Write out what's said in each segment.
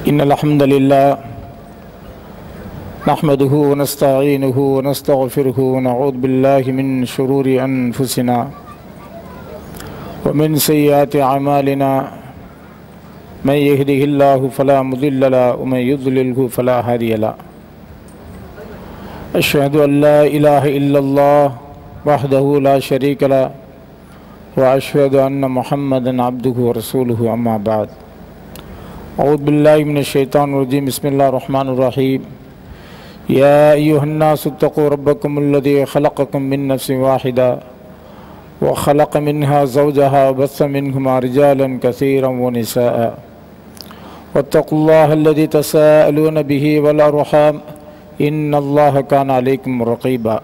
إن الحمد لله نحمده ونستعينه ونستغفره ونعوذ بالله من شرور أنفسنا ومن سيئات أعمالنا من يهده الله فلا مضل له ومن يضلله فلا هادي له أشهد أن لا إله إلا الله وحده لا شريك له وأشهد أن محمدا عبده ورسوله أما بعد أعوذ بالله من الشيطان الرجيم بسم الله الرحمن الرحيم يا أيها الناس اتقوا ربكم الذي خلقكم من نفس واحدة وخلق منها زوجها وبث منهما رجالا كثيرا ونساء واتقوا الله الذي تساءلون به والأرحام إن الله كان عليكم رقيبا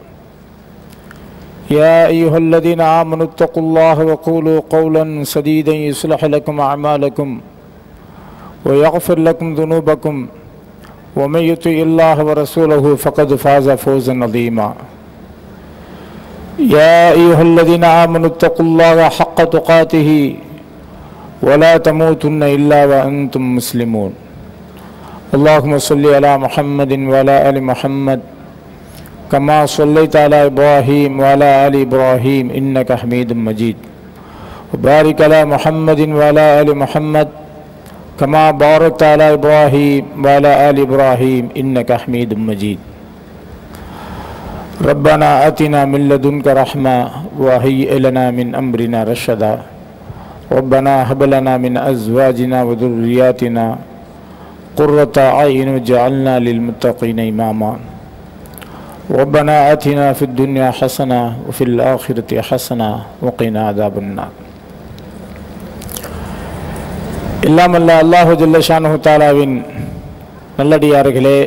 يا أيها الذين آمنوا اتقوا الله وقولوا قولا سديدا يصلح لكم أعمالكم ويغفر لكم ذنوبكم ومن يطع الله ورسوله فقد فاز فوزا عظيما يا أيها الذين آمنوا اتقوا الله حق تقاته ولا تموتن إلا وأنتم مسلمون اللهم صل على محمد وعلى آل محمد كما صليت على إبراهيم وعلى آل إبراهيم إنك حميد مجيد وبارك على محمد وعلى آل محمد كما باركت على إبراهيم وعلى آل إبراهيم إنك حميد مجيد ربنا آتنا من لدنك رحمة وهيئ لنا من أمرنا رشدا ربنا هب لنا من أزواجنا وذرياتنا قرة أعين واجعلنا للمتقين إماما ربنا آتنا في الدنيا حسنة وفي الآخرة حسنة وقنا عذاب النار இல்லாமல்ல அல்லாஹு ஜல்லஷானு தாலாவின் நல்லடியார்களே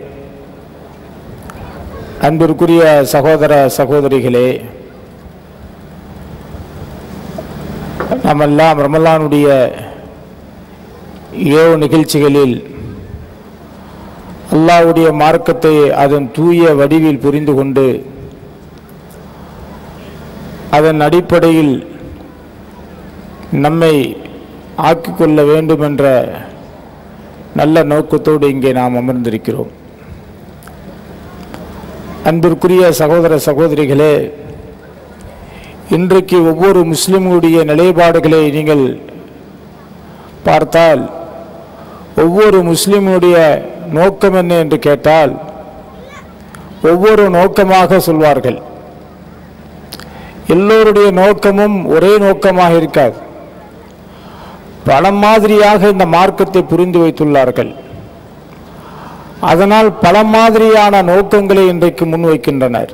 அன்பிற்குரிய சகோதர சகோதரிகளே நாமெல்லாம் ரமலானுடைய ஏழு நிகழ்ச்சிகளில் அல்லாவுடைய மார்க்கத்தை அதன் தூய வடிவில் புரிந்து கொண்டு அதன் அடிப்படையில் நம்மை ஆக்கிக்கொள்ள வேண்டும் என்ற நல்ல நோக்கத்தோடு இங்கே நாம் அமர்ந்திருக்கிறோம் அன்பிற்குரிய சகோதர சகோதரிகளே இன்றைக்கு ஒவ்வொரு முஸ்லிமுடைய நிலைப்பாடுகளை நீங்கள் பார்த்தால் ஒவ்வொரு முஸ்லிமுடைய நோக்கம் என்ன என்று கேட்டால் ஒவ்வொரு நோக்கமாக சொல்வார்கள் எல்லோருடைய நோக்கமும் ஒரே நோக்கமாக இருக்காது பல மாதிரியாக இந்த மார்க்கத்தை புரிந்து வைத்துள்ளார்கள் அதனால் பல மாதிரியான நோக்கங்களை இன்றைக்கு முன்வைக்கின்றனர்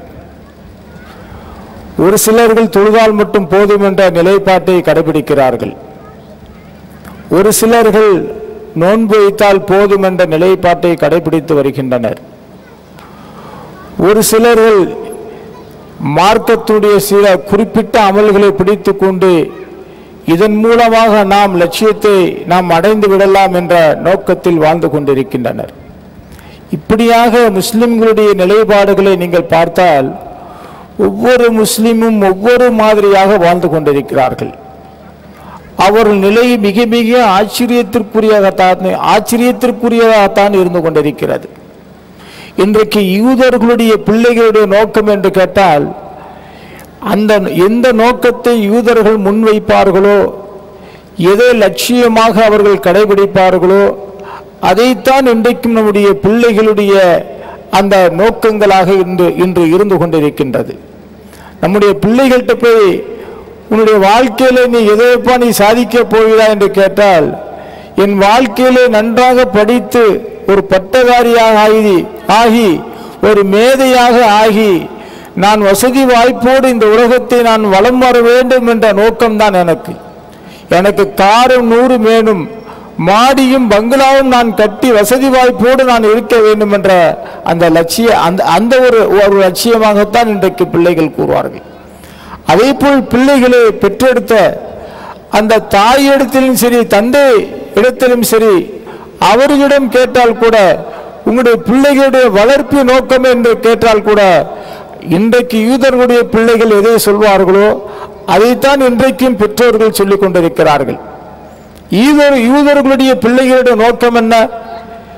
ஒரு சிலர்கள் தொழுதால் மட்டும் போதும் என்ற நிலைப்பாட்டை கடைபிடிக்கிறார்கள் ஒரு சிலர்கள் நோன்பு வைத்தால் போதும் என்ற நிலைப்பாட்டை கடைபிடித்து வருகின்றனர் ஒரு சிலர்கள் மார்க்கத்துடைய சில குறிப்பிட்ட அமல்களை பிடித்து கொண்டு இதன் மூலமாக நாம் லட்சியத்தை நாம் அடைந்து விடலாம் என்ற நோக்கத்தில் வாழ்ந்து கொண்டிருக்கின்றனர் இப்படியாக முஸ்லிம்களுடைய நிலைப்பாடுகளை நீங்கள் பார்த்தால் ஒவ்வொரு முஸ்லிமும் ஒவ்வொரு மாதிரியாக வாழ்ந்து கொண்டிருக்கிறார்கள் அவர்கள் நிலை மிக மிக ஆச்சரியத்திற்குரியதான் ஆச்சரியத்திற்குரியதாகத்தான் இருந்து கொண்டிருக்கிறது இன்றைக்கு யூதர்களுடைய பிள்ளைகளுடைய நோக்கம் என்று கேட்டால் அந்த எந்த நோக்கத்தை யூதர்கள் முன்வைப்பார்களோ எதை லட்சியமாக அவர்கள் கடைபிடிப்பார்களோ அதைத்தான் இன்றைக்கும் நம்முடைய பிள்ளைகளுடைய அந்த நோக்கங்களாக இன்று இன்று இருந்து கொண்டிருக்கின்றது நம்முடைய பிள்ளைகள்கிட்ட போய் உன்னுடைய வாழ்க்கையில நீ எதைப்பா நீ சாதிக்க போகிறாய் என்று கேட்டால் என் வாழ்க்கையிலே நன்றாக படித்து ஒரு பட்டதாரியாக ஆகி ஆகி ஒரு மேதையாக ஆகி நான் வசதி வாய்ப்போடு இந்த உலகத்தை நான் வலம் வர வேண்டும் என்ற நோக்கம்தான் எனக்கு எனக்கு காரும் நூறு மேனும் மாடியும் பங்களாவும் நான் கட்டி வசதி வாய்ப்போடு நான் இருக்க வேண்டும் என்ற அந்த லட்சிய அந்த அந்த ஒரு ஒரு லட்சியமாகத்தான் இன்றைக்கு பிள்ளைகள் கூறுவார்கள் அதே போல் பிள்ளைகளை பெற்றெடுத்த அந்த தாய் இடத்திலும் சரி தந்தை இடத்திலும் சரி அவர்களிடம் கேட்டால் கூட உங்களுடைய பிள்ளைகளுடைய வளர்ப்பு நோக்கம் என்று கேட்டால் கூட இன்றைக்கு யூதர்களுடைய பிள்ளைகள் எதை சொல்வார்களோ அதைத்தான் இன்றைக்கும் பெற்றோர்கள் சொல்லிக் கொண்டிருக்கிறார்கள் யூதர் யூதர்களுடைய பிள்ளைகளுடைய நோக்கம் என்ன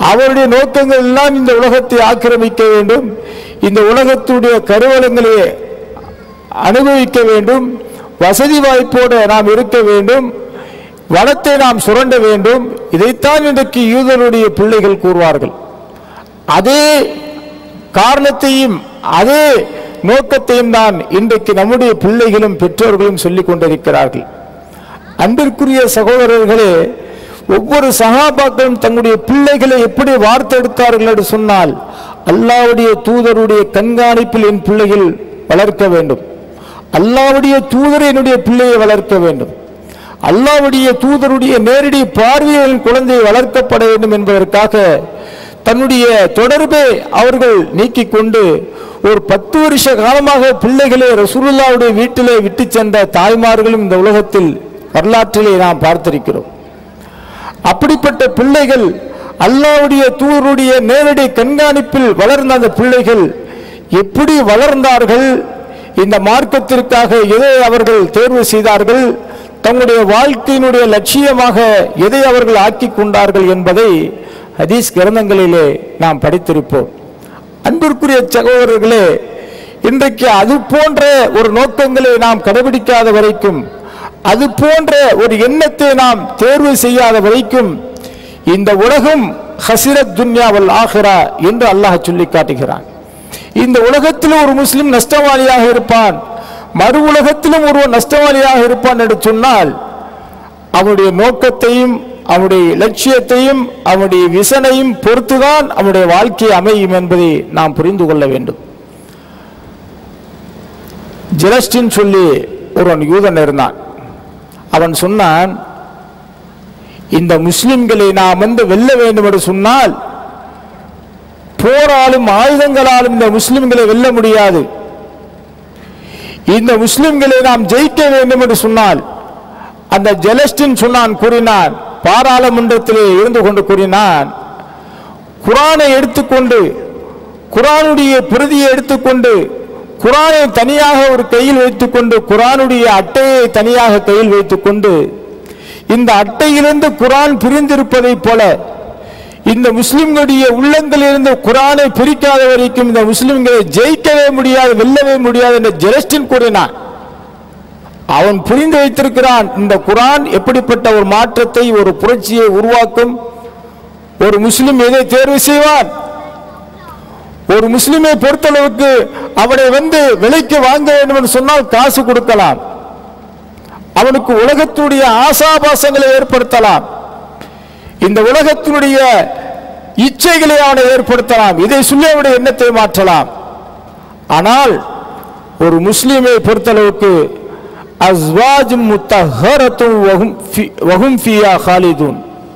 அவருடைய நோக்கங்கள் எல்லாம் இந்த உலகத்தை ஆக்கிரமிக்க வேண்டும் இந்த உலகத்துடைய கருவலங்களை அனுபவிக்க வேண்டும் வசதி வாய்ப்போடு நாம் இருக்க வேண்டும் வளத்தை நாம் சுரண்ட வேண்டும் இதைத்தான் இன்றைக்கு யூதருடைய பிள்ளைகள் கூறுவார்கள் அதே காரணத்தையும் அதே நோக்கத்தையும் தான் இன்றைக்கு நம்முடைய பிள்ளைகளும் பெற்றோர்களும் சொல்லிக் கொண்டிருக்கிறார்கள் அன்பிற்குரிய சகோதரர்களே ஒவ்வொரு சகாபாக்களும் தங்களுடைய பிள்ளைகளை எப்படி வார்த்தெடுத்தார்கள் என்று சொன்னால் அல்லாவுடைய தூதருடைய கண்காணிப்பில் என் பிள்ளைகள் வளர்க்க வேண்டும் அல்லாவுடைய தூதர் என்னுடைய பிள்ளையை வளர்க்க வேண்டும் அல்லாவுடைய தூதருடைய நேரடி பார்வையில் என் குழந்தை வளர்க்கப்பட வேண்டும் என்பதற்காக தன்னுடைய தொடர்பை அவர்கள் நீக்கிக் கொண்டு ஒரு பத்து வருஷ காலமாக பிள்ளைகளை ரசூலுல்லாவுடைய வீட்டிலே விட்டு சென்ற தாய்மார்களும் இந்த உலகத்தில் வரலாற்றிலே நாம் பார்த்திருக்கிறோம் அப்படிப்பட்ட பிள்ளைகள் அல்லாவுடைய தூதருடைய நேரடி கண்காணிப்பில் வளர்ந்த அந்த பிள்ளைகள் எப்படி வளர்ந்தார்கள் இந்த மார்க்கத்திற்காக எதை அவர்கள் தேர்வு செய்தார்கள் தங்களுடைய வாழ்க்கையினுடைய லட்சியமாக எதை அவர்கள் ஆக்கிக் கொண்டார்கள் என்பதை ஹதீஸ் கிரந்தங்களிலே நாம் படித்திருப்போம் அன்பிற்குரிய சகோதரர்களே இன்றைக்கு அது போன்ற ஒரு நோக்கங்களை நாம் கடைபிடிக்காத வரைக்கும் அது போன்ற ஒரு எண்ணத்தை நாம் தேர்வு செய்யாத வரைக்கும் இந்த உலகம் ஹசிரத் துன்யாவல் ஆஹிரா என்று அல்லாஹ் சொல்லி காட்டுகிறான் இந்த உலகத்தில் ஒரு முஸ்லிம் நஷ்டவாளியாக இருப்பான் மறு உலகத்திலும் ஒருவன் நஷ்டவாளியாக இருப்பான் என்று சொன்னால் அவனுடைய நோக்கத்தையும் அவனுடைய லட்சியத்தையும் அவனுடைய விசனையும் பொறுத்துதான் அவனுடைய வாழ்க்கை அமையும் என்பதை நாம் புரிந்து கொள்ள வேண்டும் ஜெலஸ்டின் சொல்லி ஒருவன் யூதன் இருந்தான் அவன் சொன்னான் இந்த முஸ்லிம்களை நாம் வந்து வெல்ல வேண்டும் என்று சொன்னால் போராலும் ஆயுதங்களாலும் இந்த முஸ்லிம்களை வெல்ல முடியாது இந்த முஸ்லிம்களை நாம் ஜெயிக்க வேண்டும் என்று சொன்னால் அந்த ஜெலஸ்டின் சொன்னான் கூறினான் பாராளுமன்றத்திலே இருந்து கொண்டு கூறினான் குரானை எடுத்துக்கொண்டு குரானுடைய பிரதியை எடுத்துக்கொண்டு குரானை தனியாக ஒரு கையில் வைத்துக்கொண்டு குரானுடைய அட்டையை தனியாக கையில் வைத்துக்கொண்டு இந்த அட்டையிலிருந்து குரான் பிரிந்திருப்பதைப் போல இந்த முஸ்லிம்களுடைய உள்ளங்களிலிருந்து குரானை பிரிக்காத வரைக்கும் இந்த முஸ்லிம்களை ஜெயிக்கவே முடியாது வெல்லவே முடியாது என்று ஜெலஸ்டின் கூறினான் அவன் புரிந்து வைத்திருக்கிறான் இந்த குரான் எப்படிப்பட்ட ஒரு மாற்றத்தை ஒரு புரட்சியை உருவாக்கும் ஒரு முஸ்லிம் எதை தேர்வு செய்வான் ஒரு முஸ்லிமை பொறுத்தளவுக்கு அவனை வந்து விலைக்கு வாங்க வேண்டும் என்று சொன்னால் காசு கொடுக்கலாம் அவனுக்கு உலகத்துடைய ஆசாபாசங்களை ஏற்படுத்தலாம் இந்த உலகத்தினுடைய இச்சைகளை அவனை ஏற்படுத்தலாம் இதை சொல்லி அவனுடைய எண்ணத்தை மாற்றலாம் ஆனால் ஒரு முஸ்லிமை பொறுத்தளவுக்கு அஸ்வாஜ் முத்தஹரத்தும் வஹும் ஃபி- வஹும் ஃபியா ஹாலிதூன்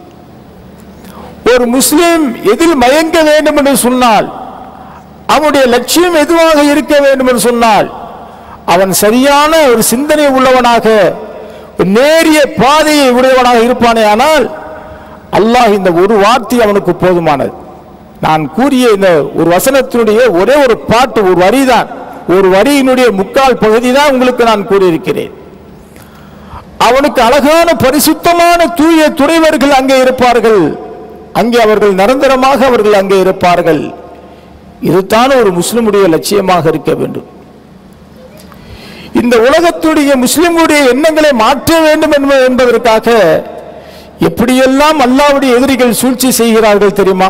ஒரு முஸ்லிம் எதில் மயங்க வேண்டும் என்று சொன்னால் அவனுடைய லட்சியம் எதுவாக இருக்க வேண்டும் என்று சொன்னால் அவன் சரியான ஒரு சிந்தனை உள்ளவனாக ஒரு நேரிய பாதையை உடையவனாக இருப்பானே ஆனால் அல்லாஹ் இந்த ஒரு வார்த்தை அவனுக்கு போதுமானது நான் கூறிய இந்த ஒரு வசனத்தினுடைய ஒரே ஒரு பாட்டு ஒரு வரிதான் ஒரு வரியினுடைய முக்கால் பகுதி தான் உங்களுக்கு நான் கூறியிருக்கிறேன் அவனுக்கு அழகான பரிசுத்தமான தூய துறைவர்கள் அங்கே இருப்பார்கள் அங்கே அவர்கள் நிரந்தரமாக அவர்கள் அங்கே இருப்பார்கள் இதுதான் ஒரு முஸ்லிமுடைய லட்சியமாக இருக்க வேண்டும் இந்த உலகத்துடைய முஸ்லிம்களுடைய எண்ணங்களை மாற்ற வேண்டும் என்ப- என்பதற்காக எப்படியெல்லாம் அல்லாவுடைய எதிரிகள் சூழ்ச்சி செய்கிறார்கள் தெரியுமா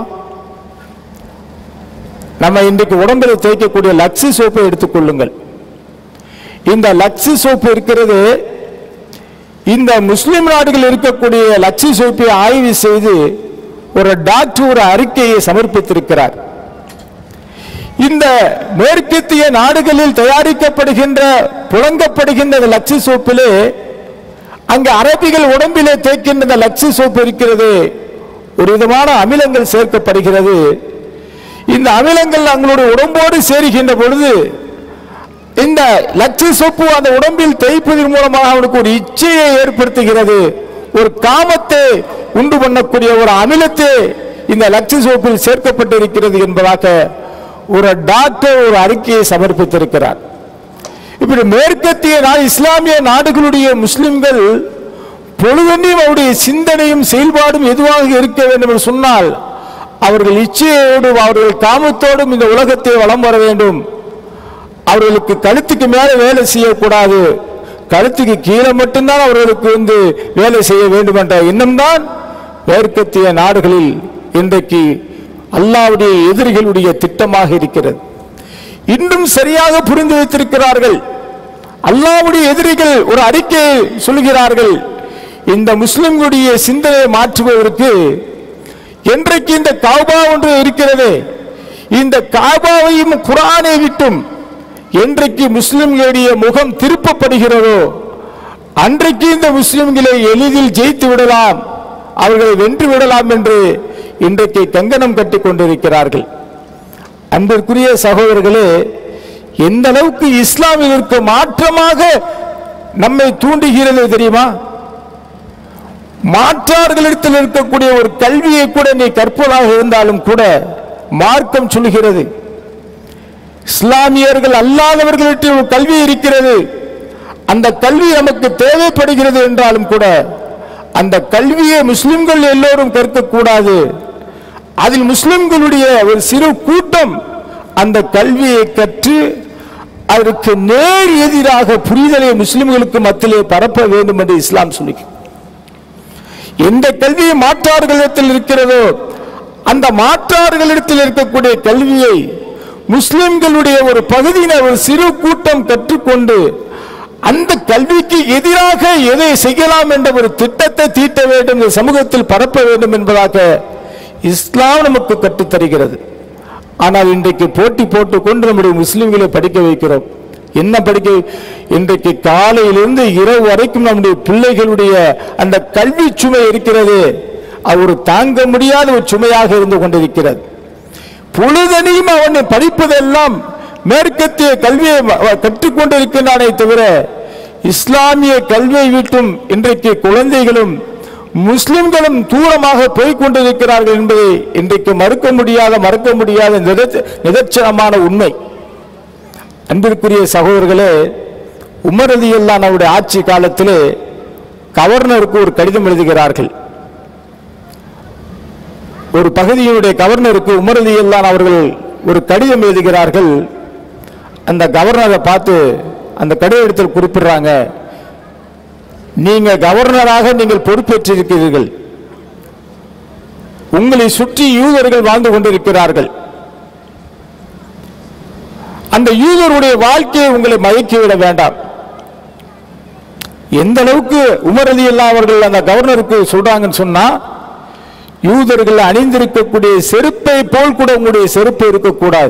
நம்ம இன்றைக்கு உடம்பில் தேய்க்கக்கூடிய லக்ஸி சோப்பை எடுத்துக்கொள்ளுங்கள் இந்த லக்ஸி சோப்பு இருக்கிறது இந்த முஸ்லிம் நாடுகள் இருக்கக்கூடிய லக்ஸி சோப்பை ஆய்வு செய்து ஒரு டாக்டர் ஒரு அறிக்கையை சமர்ப்பித்திருக்கிறார் இந்த மேற்கத்திய நாடுகளில் தயாரிக்கப்படுகின்ற புழங்கப்படுகின்ற இந்த லக்ஸி சோப்பிலே அங்கு அரபிகள் உடம்பிலே தேய்க்கின்ற இந்த லக்ஸி சோப்பு இருக்கிறது ஒரு விதமான அமிலங்கள் சேர்க்கப்படுகிறது இந்த அமிலங்கள் அவங்களுடைய உடம்போடு சேருகின்ற பொழுது இந்த லட்சி சொப்பு அந்த உடம்பில் தேய்ப்பதன் மூலமாக அவனுக்கு ஒரு இச்சையை ஏற்படுத்துகிறது ஒரு காமத்தை உண்டு பண்ணக்கூடிய ஒரு அமிலத்தை இந்த லட்சி சோப்பில் சேர்க்கப்பட்டிருக்கிறது என்பதாக ஒரு டாக்டர் ஒரு அறிக்கையை சமர்ப்பித்திருக்கிறார் இப்படி மேற்கத்திய நாடு இஸ்லாமிய நாடுகளுடைய முஸ்லிம்கள் பொழுதென்னையும் அவருடைய சிந்தனையும் செயல்பாடும் எதுவாக இருக்க வேண்டும் என்று சொன்னால் அவர்கள் இச்சையோடு அவர்கள் காமத்தோடும் இந்த உலகத்தை வலம் வர வேண்டும் அவர்களுக்கு கழுத்துக்கு மேல வேலை செய்யக்கூடாது கழுத்துக்கு கீழே மட்டும்தான் அவர்களுக்கு வந்து வேலை செய்ய வேண்டும் என்ற எண்ணம்தான் மேற்கத்திய நாடுகளில் இன்றைக்கு அல்லாவுடைய எதிரிகளுடைய திட்டமாக இருக்கிறது இன்னும் சரியாக புரிந்து வைத்திருக்கிறார்கள் அல்லாவுடைய எதிரிகள் ஒரு அறிக்கையை சொல்கிறார்கள் இந்த முஸ்லிம்களுடைய சிந்தனையை மாற்றுவதற்கு என்றைக்கு இந்த காபா ஒன்று இருக்கிறது இந்த காபாவையும் குரானை விட்டும் என்றைக்கு முஸ்லிம்களுடைய முகம் திருப்பப்படுகிறதோ அன்றைக்கு இந்த முஸ்லிம்களை எளிதில் ஜெயித்து விடலாம் அவர்களை வென்று விடலாம் என்று இன்றைக்கு கங்கணம் கட்டிக் கொண்டிருக்கிறார்கள் அன்பிற்குரிய சகோதரர்களே எந்த அளவுக்கு இஸ்லாமிற்கு மாற்றமாக நம்மை தூண்டுகிறது தெரியுமா மாற்றார்களிடத்தில் இருக்கக்கூடிய ஒரு கல்வியை கூட நீ கற்பதாக இருந்தாலும் கூட மார்க்கம் சொல்கிறது இஸ்லாமியர்கள் அல்லாதவர்களிடத்தில் ஒரு கல்வி இருக்கிறது அந்த கல்வி நமக்கு தேவைப்படுகிறது என்றாலும் கூட அந்த கல்வியை முஸ்லிம்கள் எல்லோரும் கற்கக்கூடாது அதில் முஸ்லிம்களுடைய ஒரு சிறு கூட்டம் அந்த கல்வியை கற்று அதற்கு நேர் எதிராக புரிதலை முஸ்லிம்களுக்கு மத்தியிலே பரப்ப வேண்டும் என்று இஸ்லாம் சொல்லி எந்த கல்வி மாற்றார்களிடத்தில் இருக்கிறதோ அந்த மாற்றார்களிடத்தில் இருக்கக்கூடிய கல்வியை முஸ்லிம்களுடைய ஒரு பகுதியினர் ஒரு சிறு கூட்டம் கற்றுக்கொண்டு அந்த கல்விக்கு எதிராக எதை செய்யலாம் என்ற ஒரு திட்டத்தை தீட்ட வேண்டும் இந்த சமூகத்தில் பரப்ப வேண்டும் என்பதாக இஸ்லாம் நமக்கு கற்றுத் தருகிறது ஆனால் இன்றைக்கு போட்டி போட்டுக்கொண்டு நம்முடைய முஸ்லிம்களை படிக்க வைக்கிறோம் என்ன படிக்க இன்றைக்கு காலையிலிருந்து இரவு வரைக்கும் நம்முடைய பிள்ளைகளுடைய அந்த கல்வி சுமை இருக்கிறது அது ஒரு தாங்க முடியாத ஒரு சுமையாக இருந்து கொண்டிருக்கிறது பொழுதனையும் அவனை படிப்பதெல்லாம் மேற்கத்திய கல்வியை வ- வ- கற்றுக்கொண்டிருக்கின்றானே தவிர இஸ்லாமிய கல்வியை விட்டும் இன்றைக்கு குழந்தைகளும் முஸ்லிம்களும் தூரமாக போய்க் கொண்டிருக்கிறார்கள் என்பதை இன்றைக்கு மறுக்க முடியாத மறக்க முடியாத நிதர்ச- நிதர்சனமான உண்மை அன்பிற்குரிய சகோதரர்களே உமர் அலி அவருடைய ஆட்சி காலத்திலே கவர்னருக்கு ஒரு கடிதம் எழுதுகிறார்கள் ஒரு பகுதியினுடைய கவர்னருக்கு உமர் அலி அவர்கள் ஒரு கடிதம் எழுதுகிறார்கள் அந்த கவர்னரை பார்த்து அந்த கடிதத்தில் குறிப்பிடுறாங்க நீங்க கவர்னராக நீங்கள் பொறுப்பேற்றிருக்கிறீர்கள் உங்களை சுற்றி யூதர்கள் வாழ்ந்து கொண்டிருக்கிறார்கள் அந்த யூதருடைய வாழ்க்கையை உங்களை மயக்கிவிட வேண்டாம் எந்த அளவுக்கு உமர் அலி அவர்கள் அந்த கவர்னருக்கு சொல்றாங்கன்னு சொன்னா யூதர்கள் அணிந்திருக்கக்கூடிய செருப்பை போல் கூட உங்களுடைய செருப்பு இருக்கக்கூடாது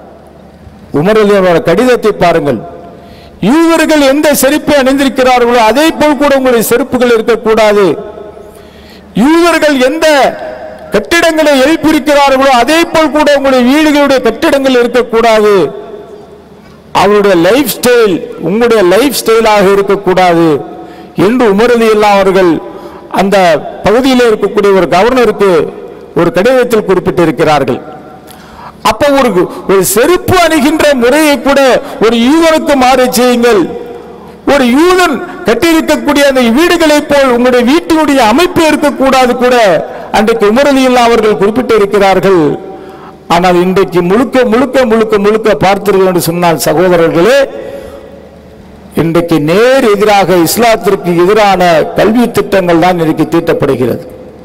உமர் அலி அவரோட கடிதத்தை பாருங்கள் யூதர்கள் எந்த செருப்பை அணிந்திருக்கிறார்களோ அதே போல் கூட உங்களுடைய செருப்புகள் இருக்கக்கூடாது யூதர்கள் எந்த கட்டிடங்களை எழுப்பியிருக்கிறார்களோ அதே போல் கூட உங்களுடைய வீடுகளுடைய கட்டிடங்கள் இருக்கக்கூடாது அவருடைய லைஃப் ஸ்டைல் உங்களுடைய லைஃப் ஸ்டைலாக இருக்கக்கூடாது என்று உமரதி எல்லாம் அவர்கள் அந்த பகுதியில் இருக்கக்கூடிய ஒரு கவர்னருக்கு ஒரு கடிதத்தில் குறிப்பிட்டிருக்கிறார்கள் அப்ப ஒரு ஒரு செருப்பு அணிகின்ற முறையை கூட ஒரு யூதனுக்கு மாறி செய்யுங்கள் ஒரு யூதன் கட்டியிருக்கக்கூடிய அந்த வீடுகளைப் போல் உங்களுடைய வீட்டினுடைய அமைப்பு இருக்கக்கூடாது கூட அன்றைக்கு உமரலியில் அவர்கள் குறிப்பிட்டு இருக்கிறார்கள் ஆனால் இன்றைக்கு முழுக்க முழுக்க முழுக்க முழுக்க பார்த்தீர்கள் என்று சொன்னால் சகோதரர்களே இன்றைக்கு நேர் எதிராக இஸ்லாத்திற்கு எதிரான கல்வி திட்டங்கள் தான் இன்றைக்கு தீட்டப்படுகிறது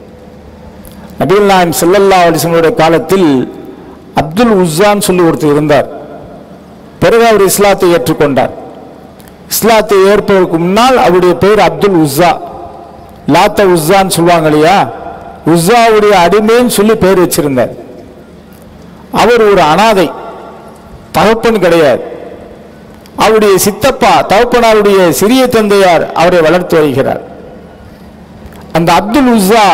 நபிகள் நாயம் ஸல்லல்லாஹு அலைஹி வஸல்லம் காலத்தில் அப்துல் உஸ்ஸான் சொல்லி ஒருத்தர் இருந்தார் பிறகு அவர் இஸ்லாத்தை ஏற்றுக்கொண்டார் இஸ்லாத்தை ஏற்பதற்கு முன்னால் அவருடைய பெயர் அப்துல் உஸ்ஸா லாத்த உஸ்ஸான்னு சொல்லுவாங்க இல்லையா உஸ்ஸாவுடைய அடிமைன்னு சொல்லி பெயர் வச்சிருந்தார் அவர் ஒரு அனாதை தகப்பன் கிடையாது அவருடைய சித்தப்பா தகப்பனாருடைய சிறிய தந்தையார் அவரை வளர்த்து வருகிறார் அந்த அப்துல் உஸ்ஸா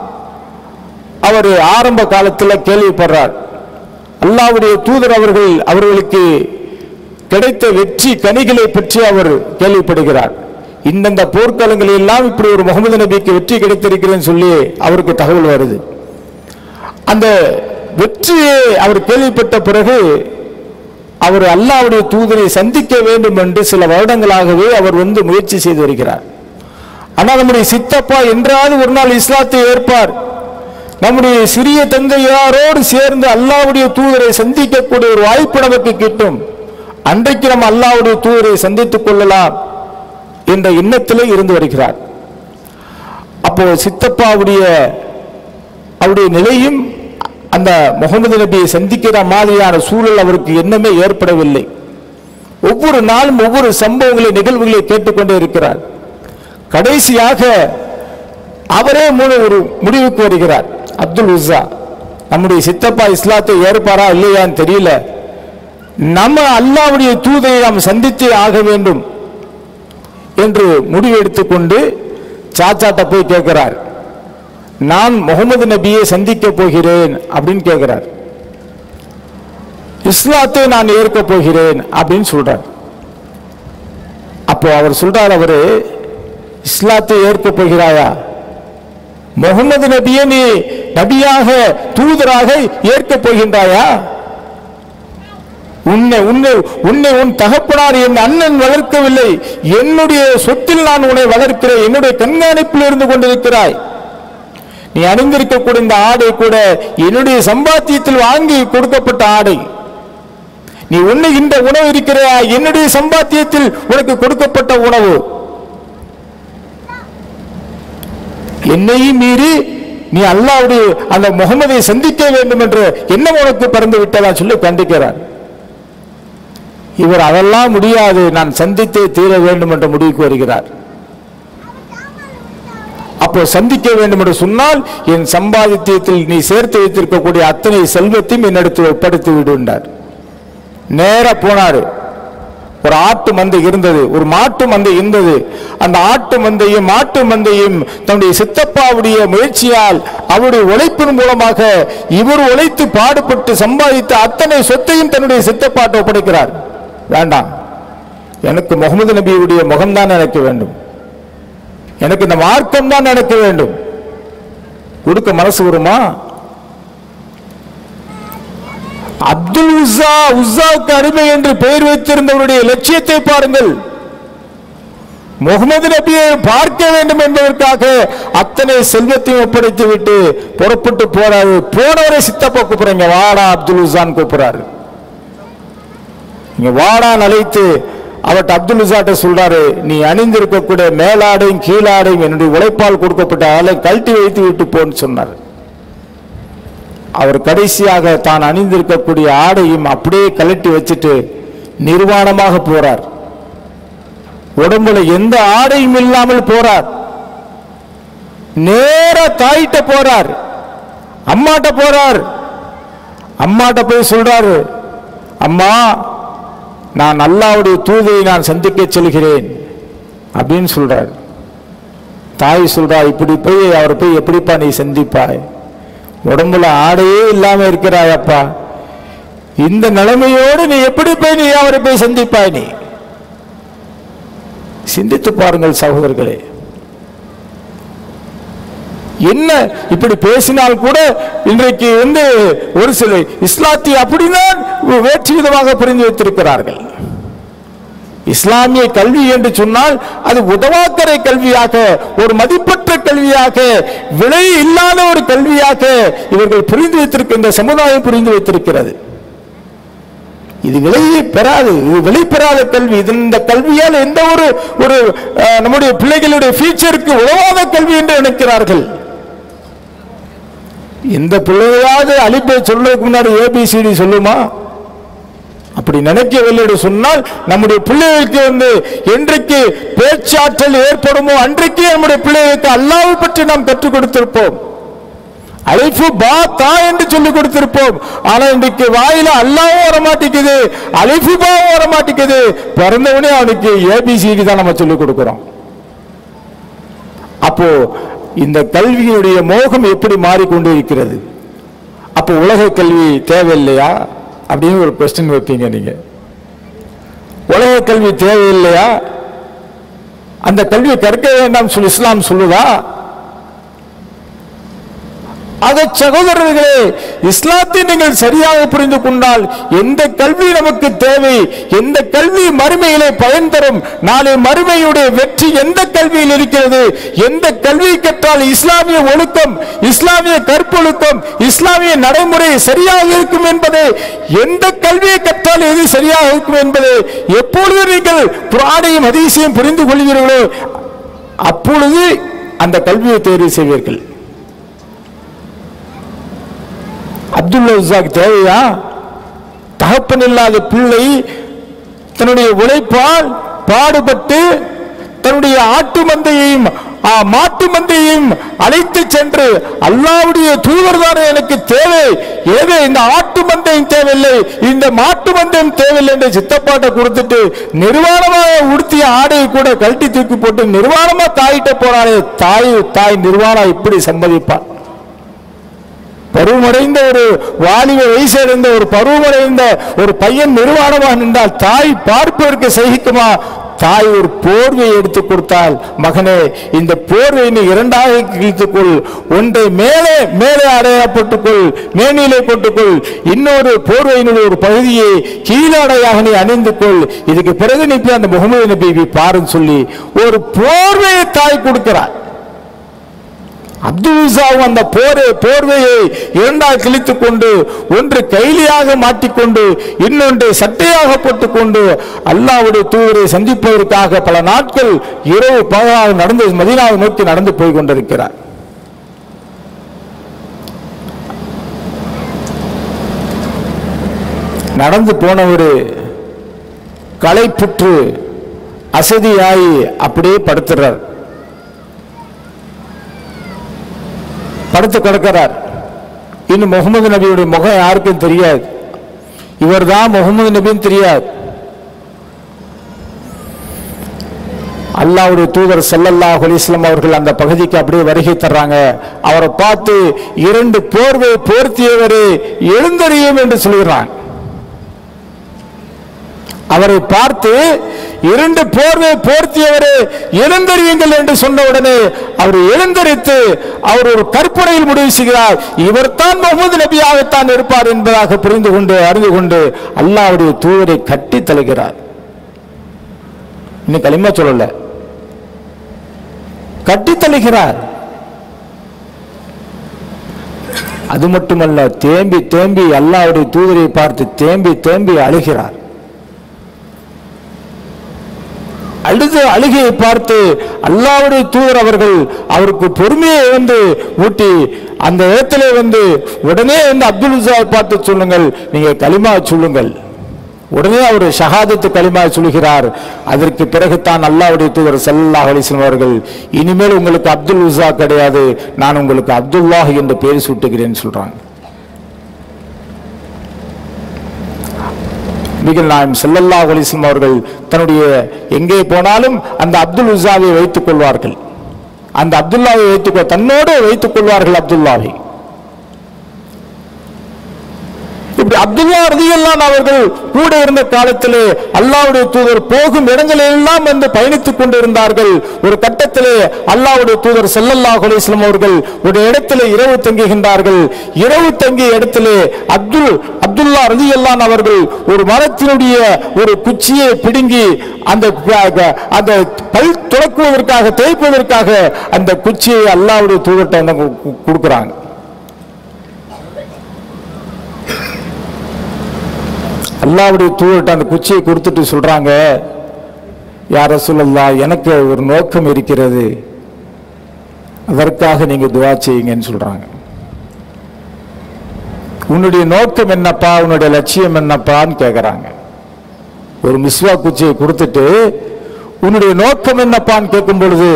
அவர் ஆரம்ப காலத்தில் கேள்விப்படுறார் அல்லாவுடைய தூதர் அவர்கள் அவர்களுக்கு கிடைத்த வெற்றி கனிகளை பற்றி அவர் கேள்விப்படுகிறார் இந்தந்த போர்க்களங்களில் எல்லாம் இப்படி ஒரு முகமது நபிக்கு வெற்றி கிடைத்திருக்கிறேன்னு சொல்லி அவருக்கு தகவல் வருது அந்த வெற்றியை அவர் கேள்விப்பட்ட பிறகு அவர் அல்லாவுடைய தூதரை சந்திக்க வேண்டும் என்று சில வருடங்களாகவே அவர் வந்து முயற்சி செய்து வருகிறார் ஆனால் நம்முடைய சித்தப்பா என்றாவது ஒரு நாள் இஸ்லாத்தை ஏற்பார் நம்முடைய சிறிய தந்தையாரோடு சேர்ந்து அல்லாவுடைய தூதரை சந்திக்கக்கூடிய ஒரு வாய்ப்பு நமக்கு கிட்டும் அன்றைக்கு நம்ம அல்லாவுடைய தூதரை சந்தித்துக் கொள்ளலாம் என்ற எண்ணத்திலே இருந்து வருகிறார் அப்போ சித்தப்பாவுடைய அவருடைய நிலையும் அந்த முகமது நபியை சந்திக்கிற மாதிரியான சூழல் அவருக்கு எண்ணமே ஏற்படவில்லை ஒவ்வொரு நாளும் ஒவ்வொரு சம்பவங்களை நிகழ்வுகளை கேட்டுக்கொண்டே இருக்கிறார் கடைசியாக அவரே மூணு ஒரு முடிவுக்கு வருகிறார் அப்துல் உஸா நம்முடைய சித்தப்பா இஸ்லாத்தை ஏற்பாரா இல்லையான்னு தெரியல நம்ம அல்லாவுடைய தூதரை நாம் சந்தித்தே ஆக வேண்டும் என்று முடிவு எடுத்துக்கொண்டு சாச்சாட்ட போய் கேட்கிறார் நான் முகமது நபியை சந்திக்க போகிறேன் அப்படின்னு கேட்கிறார் இஸ்லாத்தை நான் ஏற்க போகிறேன் அப்படின்னு சொல்றார் அப்போ அவர் சொல்றார் அவரு இஸ்லாத்தை ஏற்க போகிறாயா முகமது நபியை நீ நபியாக தூதராக ஏற்க போகின்றாயா உன்னை உன்னை உன்னை உன் தகப்பனார் என் அண்ணன் வளர்க்கவில்லை என்னுடைய சொத்தில் நான் உன்னை வளர்க்கிறேன் என்னுடைய கண்காணிப்பில் இருந்து கொண்டிருக்கிறாய் நீ அணிந்திருக்கக்கூடிய இந்த ஆடை கூட என்னுடைய சம்பாத்தியத்தில் வாங்கி கொடுக்கப்பட்ட ஆடை நீ உண்ணுகின்ற உணவு இருக்கிறா என்னுடைய சம்பாத்தியத்தில் உனக்கு கொடுக்கப்பட்ட உணவு என்னையும் மீறி நீ அல்லாவுடைய அந்த முகமதை சந்திக்க வேண்டும் என்ற எண்ணம் உனக்கு பிறந்து விட்டதா சொல்லி கண்டிக்கிறார் இவர் அதெல்லாம் முடியாது நான் சந்தித்தே தீர வேண்டும் என்ற முடிவுக்கு வருகிறார் அப்போ சந்திக்க வேண்டும் என்று சொன்னால் என் சம்பாதித்தியத்தில் நீ சேர்த்து வைத்திருக்கக்கூடிய அத்தனை செல்வத்தையும் என்னிடத்தில் ஒப்படைத்து விடுண்டார் நேரா போனாரு ஒரு ஆட்டு மந்தை இருந்தது ஒரு மாட்டு மந்தை இருந்தது அந்த ஆட்டு மந்தையும் மாட்டு மந்தையும் தன்னுடைய சித்தப்பாவுடைய முயற்சியால் அவருடைய உழைப்பின் மூலமாக இவர் உழைத்து பாடுபட்டு சம்பாதித்த அத்தனை சொத்தையும் தன்னுடைய சித்தப்பாட்டை ஒப்படைக்கிறார் வேண்டாம் எனக்கு முகமது நபியுடைய முகம்தான் எனக்கு வேண்டும் எனக்கு இந்த மார்க்கம் தான் எனக்கு வேண்டும் கொடுக்க மனசு வருமா அப்துல் உஸ்ஸா உஸ்ஸாவுக்கு அடிமை என்று பெயர் வைத்திருந்தவருடைய லட்சியத்தை பாருங்கள் முகமது நபியை பார்க்க வேண்டும் என்பதற்காக அத்தனை செல்வத்தையும் ஒப்படைத்து விட்டு புறப்பட்டு போறாரு போனவரை சித்தப்பா கூப்பிடுறீங்க வாடா அப்துல் உஸ்ஸான் கூப்பிடுறாரு இங்க வாடான் அழைத்து அவர்கிட்ட அப்துல் உசாட்ட சொல்றாரு நீ அணிந்திருக்கக்கூடிய மேலாடையும் கீழாடையும் என்னுடைய உழைப்பால் கொடுக்கப்பட்ட ஆளை கழட்டி வைத்து விட்டு போன்னு சொன்னார் அவர் கடைசியாக தான் அணிந்திருக்கக்கூடிய ஆடையும் அப்படியே கழட்டி வச்சுட்டு நிர்வாணமாக போறார் உடம்புல எந்த ஆடையும் இல்லாமல் போறார் நேர தாயிட்ட போறார் அம்மாட்ட போறார் அம்மாட்ட போய் சொல்றாரு அம்மா நான் அல்லாவுடைய தூதை நான் சந்திக்க செல்கிறேன் அப்படின்னு சொல்றார் தாய் சொல்றா இப்படி போய் அவரை போய் எப்படிப்பா நீ சந்திப்பாய் உடம்புல ஆடையே இல்லாம இருக்கிறாயப்பா இந்த நிலைமையோடு நீ எப்படி போய் நீ அவரை போய் சந்திப்பாய் நீ சிந்தித்து பாருங்கள் சகோதரர்களே என்ன இப்படி பேசினால் கூட இன்றைக்கு வந்து ஒரு சில இஸ்லாத்தை அப்படிதான் வேற்று விதமாக புரிந்து வைத்திருக்கிறார்கள் இஸ்லாமிய கல்வி என்று சொன்னால் அது உதவாக்கரை கல்வியாக ஒரு மதிப்பற்ற கல்வியாக விலை இல்லாத ஒரு கல்வியாக இவர்கள் புரிந்து வைத்திருக்க இந்த சமுதாயம் புரிந்து வைத்திருக்கிறது இது விலையை பெறாது இது விலை பெறாத கல்வி இது இந்த கல்வியால் எந்த ஒரு ஒரு அஹ், நம்முடைய பிள்ளைகளுடைய ஃபியூச்சருக்கு உதவாத கல்வி என்று நினைக்கிறார்கள் எந்த பிள்ளையாவது அழிப்பை சொல்றதுக்கு முன்னாடி ஏபிசிடி சொல்லுமா அப்படி நினைக்கவில்லை என்று சொன்னால் நம்முடைய பிள்ளைகளுக்கு வந்து என்றைக்கு பேச்சாற்றல் ஏற்படுமோ அன்றைக்கே நம்முடைய பிள்ளைகளுக்கு அல்லாவை பற்றி நாம் கற்றுக் கொடுத்திருப்போம் அழைப்பு பா தா என்று சொல்லிக் கொடுத்திருப்போம் ஆனா இன்றைக்கு வாயில அல்லாவும் வர மாட்டேங்குது அழைப்பு பாவும் வர மாட்டேங்குது பிறந்தவனே அவனுக்கு ஏபிசிடி தான் நம்ம சொல்லிக் கொடுக்கிறோம் அப்போ இந்த கல்வியினுடைய மோகம் எப்படி மாறிக்கொண்டு இருக்கிறது அப்போ உலக கல்வி தேவையில்லையா அப்படின்னு ஒரு கொஸ்டின் வைப்பீங்க நீங்க உலக கல்வி தேவையில்லையா அந்த கல்வியை கற்க வேண்டாம் சொல்லி இஸ்லாம் சொல்லுதா ஆக சகோதரர்களே இஸ்லாத்தை நீங்கள் சரியாக புரிந்து கொண்டால் எந்த கல்வி நமக்கு தேவை எந்த கல்வி மறுமையிலே பயன் தரும் நாளை மறுமையுடைய வெற்றி எந்த கல்வியில் இருக்கிறது எந்த கல்வி கற்றால் இஸ்லாமிய ஒழுக்கம் இஸ்லாமிய கற்பொழுக்கம் இஸ்லாமிய நடைமுறை சரியாக இருக்கும் என்பதை எந்த கல்வியை கற்றால் எது சரியாக இருக்கும் என்பதை எப்பொழுது நீங்கள் குரானையும் ஹதீஸையும் புரிந்து கொள்வீர்களோ அப்பொழுது அந்த கல்வியை தேர்வு செய்வீர்கள் அப்துல்லா உஸாக்கு தேவையா தகப்பன் இல்லாத பிள்ளை தன்னுடைய உழைப்பால் பாடுபட்டு தன்னுடைய ஆட்டு மந்தையையும் ஆ, மாட்டு மந்தையையும் அழைத்து சென்று அல்லாவுடைய தூதர் தானே எனக்கு தேவை ஏதோ இந்த ஆட்டு மந்தையும் தேவையில்லை இந்த மாட்டு மந்தையும் தேவையில்லை என்று சித்தப்பாட்டை கொடுத்துட்டு நிர்வாணமாக உடுத்திய ஆடையை கூட கழட்டி தூக்கி போட்டு நிர்வாணமா தாயிட்ட போறானே தாய் தாய் நிர்வாணம் இப்படி சம்மதிப்பான் பருவமடைந்த ஒரு வாலிப வயசடைந்த ஒரு பருவமடைந்த ஒரு பையன் நிர்வாணமாக நின்றால் தாய் பார்ப்பதற்கு சகிக்குமா தாய் ஒரு போர்வை எடுத்து கொடுத்தால் மகனே இந்த போர்வை நீ இரண்டாக கிழித்துக்கொள் ஒன்றை மேலே மேலே அடையாப்பட்டுக்கொள் மேனிலே போட்டுக்கொள் இன்னொரு போர்வையினுடைய ஒரு பகுதியை கீழடையாக நீ அணிந்து கொள் இதுக்கு பிறகு நீ போய் அந்த முகமது நபி பாருன்னு சொல்லி ஒரு போர்வையை தாய் கொடுக்கிறார் அப்துல் இசாவும் அந்த போரை போர்வையை இரண்டாக கிழித்துக் கொண்டு ஒன்று கைலியாக மாட்டிக்கொண்டு இன்னொன்றை சட்டையாக போட்டுக்கொண்டு அல்லாவுடைய தூதரை சந்திப்பதற்காக பல நாட்கள் இரவு பகலாக நடந்து மதீனாவை நோக்கி நடந்து போய் கொண்டிருக்கிறார் நடந்து போனவர் களைப்புற்று அசதியாகி அப்படியே படுத்துறார் படுத்து கிடக்கிறார் இன்னும் முகமது நபியுடைய முகம் யாருக்கும் தெரியாது இவர்தான் முகமது நபின்னு தெரியாது அல்லாவுடைய தூதர் ஸல்லல்லாஹு அலைஹி வஸல்லம் அவர்கள் அந்த பகுதிக்கு அப்படியே வருகை தர்றாங்க அவரை பார்த்து இரண்டு போர்வை போர்த்தியவரே எழுந்தறியும் என்று சொல்கிறான் அவரை பார்த்து இரண்டு போர்வை போர்த்தியவரே எழுந்தறியுங்கள் என்று சொன்ன உடனே அவர் எழுந்தரித்து அவர் ஒரு கற்பனையில் முடிவு செய்கிறார் இவர்தான் முகமது நபியாகத்தான் இருப்பார் என்பதாக புரிந்து கொண்டு அறிந்து கொண்டு அல்லாவுடைய தூதரை கட்டி தழுகிறார் இன்னும் களிமா சொல்லல கட்டி தழுகிறார் அது மட்டுமல்ல தேம்பி தேம்பி அல்லாவுடைய தூதரை பார்த்து தேம்பி தேம்பி அழுகிறார் அழுது அழுகையை பார்த்து அல்லாவுடைய தூதர் அவர்கள் அவருக்கு பொறுமையை வந்து ஊட்டி அந்த இடத்திலே வந்து உடனே வந்து அப்துல் உசாவை பார்த்து சொல்லுங்கள் நீங்க களிமா சொல்லுங்கள் உடனே அவர் ஷஹாதத்து களிமா சொல்கிறார் அதற்கு பிறகுதான் அல்லாவுடைய தூதர் ஸல்லல்லாஹு அலைஹி வஸல்லம் அவர்கள் இனிமேல் உங்களுக்கு அப்துல் உசா கிடையாது நான் உங்களுக்கு அப்துல்லாஹ் என்று பெயர் சூட்டுகிறேன்னு சொல்றாங்க நபிகள் நாயம் ஸல்லல்லாஹு அலைஹி வஸல்லம் அவர்கள் தன்னுடைய எங்கே போனாலும் அந்த அப்துல் உஸாவை வைத்துக் கொள்வார்கள் அந்த அப்துல்லாவை வைத்துக் கொ- தன்னோடு வைத்துக் கொள்வார்கள் அப்துல்லாவை இப்படி அப்துல்லா ரதியல்லான் அவர்கள் கூட இருந்த காலத்திலே அல்லாவுடைய தூதர் போகும் இடங்களெல்லாம் வந்து பயணித்துக் கொண்டிருந்தார்கள் ஒரு கட்டத்திலே அல்லாவுடைய தூதர் ஸல்லல்லாஹு அலைஹி வஸல்லம் அவர்கள் ஒரு இடத்திலே இரவு தங்குகின்றார்கள் இரவு தங்கிய இடத்திலே அப்துல் அப்துல்லா ரதியல்லான் அவர்கள் ஒரு மரத்தினுடைய ஒரு குச்சியை பிடுங்கி அந்த அந்த பல் துளக்குவதற்காக தேய்ப்பதற்காக அந்த குச்சியை அல்லாவுடைய தூதர்கிட்ட வந்து கு- கொடுக்குறாங்க அல்லாவுடைய தூதர்கிட்ட அந்த குச்சியை கொடுத்துட்டு சொல்றாங்க யார சொல்லலாம் எனக்கு ஒரு நோக்கம் இருக்கிறது அதற்காக நீங்க துவா செய்யுங்கன்னு சொல்றாங்க உன்னுடைய நோக்கம் என்னப்பா உன்னுடைய லட்சியம் என்னப்பான்னு கேட்கறாங்க ஒரு மிஸ்வா குச்சியை கொடுத்துட்டு உன்னுடைய நோக்கம் என்னப்பான்னு கேட்கும் பொழுது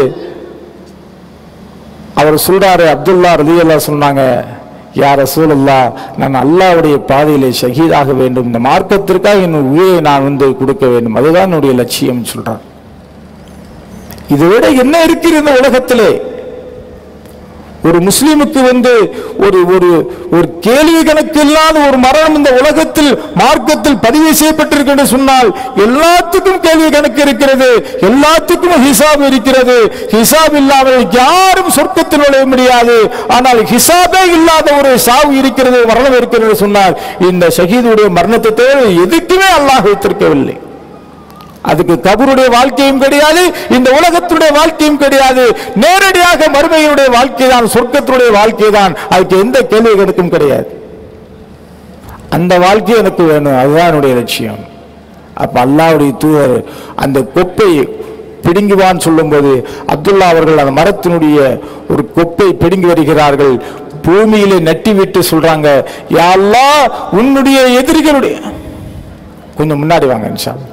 அவர் சொல்றாரு அப்துல்லா ரலியல்லா சொன்னாங்க யார் ரசூலல்லா நான் அல்லாவுடைய பாதையிலே ஷஹீதாக வேண்டும் இந்த மார்க்கத்திற்காக என் உயிரை நான் வந்து கொடுக்க வேண்டும் அதுதான் என்னுடைய லட்சியம் சொல்றார் இதை விட என்ன இருக்கிறது இந்த உலகத்திலே ஒரு முஸ்லிமுக்கு வந்து ஒரு ஒரு ஒரு கேள்வி கணக்கு இல்லாத ஒரு மரணம் இந்த உலகத்தில் மார்க்கத்தில் பதிவு செய்யப்பட்டிருக்கு சொன்னால் எல்லாத்துக்கும் கேள்வி கணக்கு இருக்கிறது எல்லாத்துக்கும் ஹிசாப் இருக்கிறது ஹிசாப் இல்லாமல் யாரும் சொர்க்கத்தில் நுழைய முடியாது ஆனால் ஹிசாபே இல்லாத ஒரு சாவு இருக்கிறது மரணம் இருக்கிறது சொன்னால் இந்த ஷஹீதுடைய மரணத்தை தவிர எதுக்குமே அல்லாஹ் வைத்திருக்கவில்லை அதுக்கு கபருடைய வாழ்க்கையும் கிடையாது இந்த உலகத்துடைய வாழ்க்கையும் கிடையாது நேரடியாக மறுமையினுடைய வாழ்க்கை தான் சொர்க்கத்துடைய வாழ்க்கை தான் அதுக்கு எந்த கேள்வி கணக்கும் கிடையாது அந்த வாழ்க்கை எனக்கு வேணும் அதுதான் என்னுடைய லட்சியம் அப்ப அல்லாவுடைய தூதர் அந்த கொப்பை பிடுங்குவான் சொல்லும்போது அப்துல்லா அவர்கள் அந்த மரத்தினுடைய ஒரு கொப்பை பிடுங்கி வருகிறார்கள் பூமியிலே நட்டி விட்டு சொல்றாங்க யா அல்லாஹ் உன்னுடைய எதிரிகளுடைய கொஞ்சம் முன்னாடி வாங்க இன்ஷா அல்லாஹ்.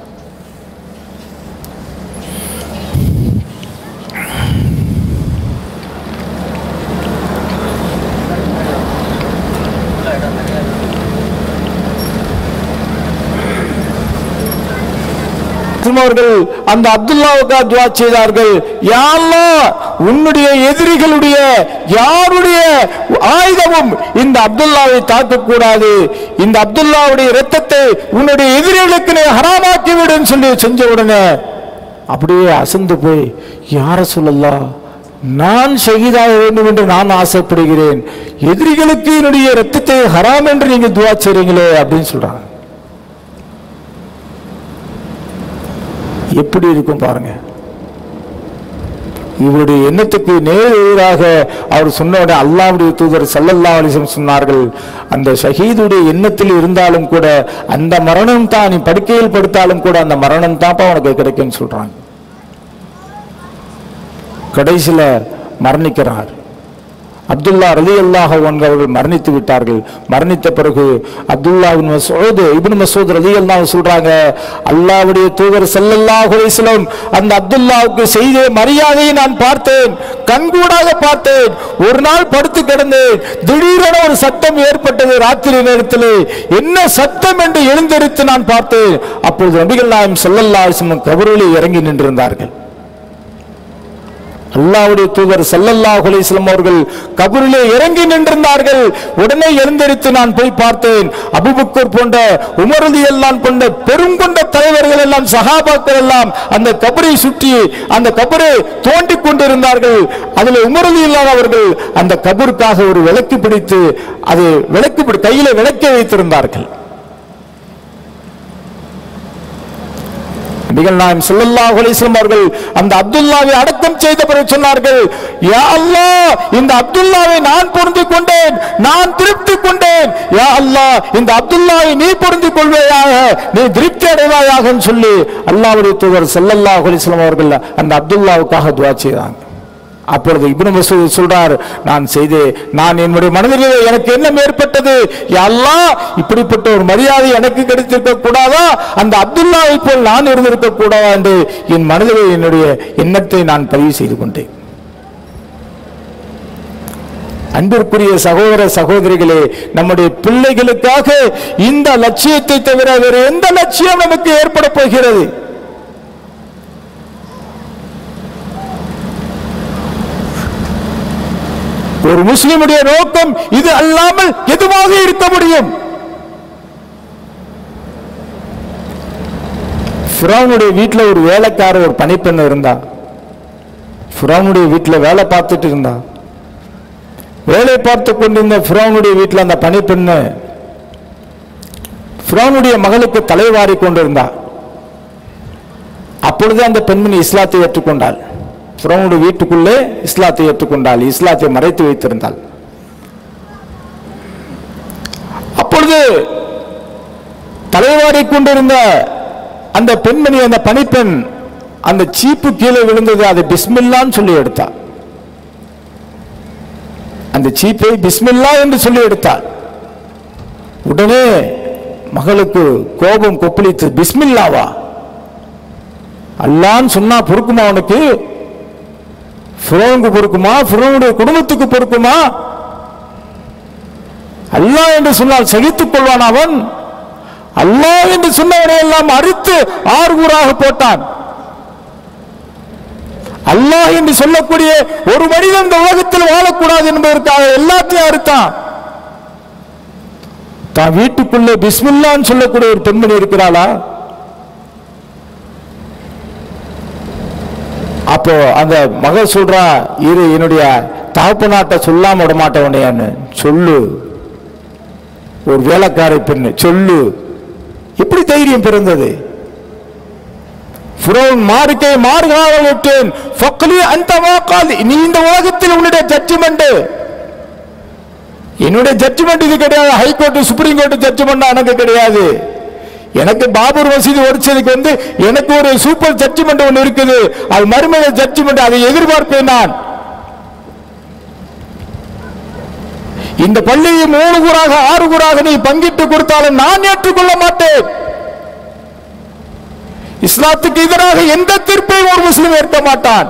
அவர்கள் அந்த அப்துல்லாவுக்கா துவா செய்தார்கள் யா அல்லாஹ் உன்னுடைய எதிரிகளுடைய யாருடைய ஆயுதமும் இந்த அப்துல்லாவை தாக்கக்கூடாது இந்த அப்துல்லாவுடைய இரத்தத்தை உன்னுடைய எதிரிகளுக்கு நீ ஹராமாக்கி விடுன்னு சொல்லி செஞ்ச உடனே அப்படியே அசந்து போய் யார சொல்லலாம் நான் ஷஹீதாக வேண்டும் என்று நான் ஆசைப்படுகிறேன் எதிரிகளுக்கு என்னுடைய இரத்தத்தை ஹராம் என்று நீங்க துவா செய்றீங்களே அப்படின்னு சொல்றாங்க எப்படி இருக்கும் பாருங்க இவருடைய எண்ணத்துக்கு நேர் எதிராக அவர் சொன்ன உடனே அல்லாவுடைய தூதர் சல்லல்லா அலிசம் சொன்னார்கள் அந்த ஷஹீதுடைய எண்ணத்தில் இருந்தாலும் கூட அந்த மரணம் தான் நீ படுக்கையில் படுத்தாலும் கூட அந்த மரணம் தான்ப்பா உனக்கு கிடைக்கும்னு சொல்றாங்க கடைசியில மரணிக்கிறார் அப்துல்லா ரலி அல்லாஹ் அவர்கள் மரணித்து விட்டார்கள் மரணித்த பிறகு அப்துல்லா இப்னு மசூத் இப்னு மசூத் ரலி அல்லாஹ் சொல்றாங்க அல்லாஹ்வுடைய தூதர் ஸல்லல்லாஹு அலைஹி வஸல்லம் அந்த அப்துல்லாவுக்கு செய்த மரியாதையை நான் பார்த்தேன் கண்கூடாக பார்த்தேன் ஒரு நாள் படுத்து கிடந்தேன் திடீரென ஒரு சத்தம் ஏற்பட்டது ராத்திரி நேரத்தில் என்ன சத்தம் என்று எழுந்தெடுத்து நான் பார்த்தேன் அப்பொழுது நபிகள் நாயம் ஸல்லல்லாஹு அலைஹி வஸல்லம் கபரிலே இறங்கி நின்றிருந்தார்கள் அல்லாஹ்வுடைய தூதர் ஸல்லல்லாஹு அலைஹி வஸல்லம் அவர்கள் கபரிலே இறங்கி நின்றிருந்தார்கள் உடனே எழுந்தெடுத்து நான் போய் பார்த்தேன் அபூபக்கர் போன்ற உமர் ரலியல்லாஹு போன்ற பெருங்கொண்ட தலைவர்கள் எல்லாம் சஹாபாக்கள் எல்லாம் அந்த கபரை சுற்றி அந்த கபரை தோண்டிக் கொண்டிருந்தார்கள் அதில் உமர் ரலியல்லாஹு அவர்கள் அந்த கபருக்காக ஒரு விளக்கு பிடித்து அது விளக்கு பிடி கையில விளக்கை வைத்திருந்தார்கள் நபிகள் நாயம் ஸல்லல்லாஹு அலைஹி வஸல்லம் அவர்கள் அந்த அப்துல்லாவை அடக்கம் செய்த பிறகு சொன்னார்கள் யா அல்லாஹ் இந்த அப்துல்லாவை நான் பொருந்து கொண்டேன் நான் திருப்தி கொண்டேன் யா அல்லாஹ் இந்த அப்துல்லாவை நீ பொருந்து கொள்வாயாக நீ திருப்தி அடைவாயாக சொல்லி அல்லாஹ்வுடைய தூதர் ஸல்லல்லாஹு அலைஹி வஸல்லம் அவர்கள் அந்த அப்துல்லாவுக்காக துஆ செய்தாங்க அப்பொழுது இப்னு மசூத் சொல்றார் நான் செய்து நான் என்னுடைய மனதிலே எனக்கு என்ன ஏற்பட்டது யா அல்லாஹ் இப்படிப்பட்ட ஒரு மரியாதை எனக்கு கிடைத்திருக்க கூடாதா அந்த அப்துல்லாவை போல் நான் இருந்திருக்க கூடாதா என்று என் மனதிலே என்னுடைய எண்ணத்தை நான் பதிவு செய்து கொண்டேன் அன்பிற்குரிய சகோதர சகோதரிகளே நம்முடைய பிள்ளைகளுக்காக இந்த லட்சியத்தை தவிர வேறு எந்த லட்சியம் நமக்கு ஏற்பட போகிறது ஒரு முஸ்லிமுடைய நோக்கம் இது அல்லாமல் எதுவாக இருக்க முடியும் ஃபிரௌனுடைய வீட்டுல ஒரு வேலைக்கார ஒரு பணிப்பெண் இருந்தா ஃபிரௌனுடைய வீட்டுல வேலை பார்த்துட்டு இருந்தா வேலை பார்த்து கொண்டிருந்த ஃபிரௌனுடைய வீட்டுல அந்த பணிப்பெண்ணு ஃபிரௌனுடைய மகளுக்கு தலைவாரி கொண்டிருந்தா அப்பொழுது அந்த பெண்மணி இஸ்லாத்தை ஏற்றுக்கொண்டாள் ஃபிரௌனுடைய வீட்டுக்குள்ளே இஸ்லாத்தை ஏற்றுக்கொண்டாள் இஸ்லாத்தை மறைத்து வைத்திருந்தாள் அப்பொழுது தலைவாரி கொண்டிருந்த அந்த பெண்மணி அந்த பணிப்பெண் அந்த சீப்பு கீழே விழுந்தது அதை பிஸ்மில்லான்னு சொல்லி எடுத்தாள் அந்த சீப்பை பிஸ்மில்லா என்று சொல்லி எடுத்தாள் உடனே மகளுக்கு கோபம் கொப்பளித்து பிஸ்மில்லாவா அல்லான்னு சொன்னா பொறுக்குமா அவனுக்கு ஃபிரோனுக்கு பொறுக்குமா ஃபிரோனுடைய குடும்பத்துக்கு பொறுக்குமா அல்லாஹ் என்று சொன்னால் சகித்துக் கொள்வான் அவன் அல்லாஹ் என்று சொன்னவரை எல்லாம் அறுத்து ஆறுகூறாக போட்டான் அல்லாஹ் என்று சொல்லக்கூடிய ஒரு மனிதன் இந்த உலகத்தில் வாழக்கூடாது என்பதற்காக எல்லாத்தையும் அறுத்தான் தான் வீட்டுக்குள்ளே பிஸ்மில்லான்னு சொல்லக்கூடிய ஒரு பெண்மணி இருக்கிறாளா அப்போ அந்த மக சொல்றா இரு என்னுடைய தகப்பனாட்ட சொல்லாம விட மாட்டேன் உன்னையான்னு சொல்லு ஒரு வேலைக்காரை பெண்ணு சொல்லு எப்படி தைரியம் பிறந்தது ஃபிரௌன் மார்க்கை மார்காக விட்டேன் ஃபக்லி அந்த வாக்கால் நீ இந்த உலகத்தில் உன்னுடைய ஜட்ஜ்மெண்ட் என்னுடைய ஜட்ஜ்மெண்ட் இது கிடையாது ஹைகோர்ட் சுப்ரீம் கோர்ட் ஜட்ஜ்மெண்ட் எனக்கு கிடையாது எனக்கு பாபர் மசீது ஒடிச்சதுக்கு வந்து எனக்கு ஒரு சூப்பர் ஜட்ஜ்மெண்ட் ஒன்று இருக்குது அது மறுமைய ஜட்ஜ்மெண்ட் அதை எதிர்பார்ப்பேன் நான் இந்த பள்ளியை மூணு கூறாக ஆறு கூறாக நீ பங்கிட்டு கொடுத்தாலும் நான் ஏற்றுக்கொள்ள மாட்டேன் இஸ்லாத்துக்கு எதிராக எந்த தீர்ப்பையும் ஒரு முஸ்லிம் ஏற்க மாட்டான்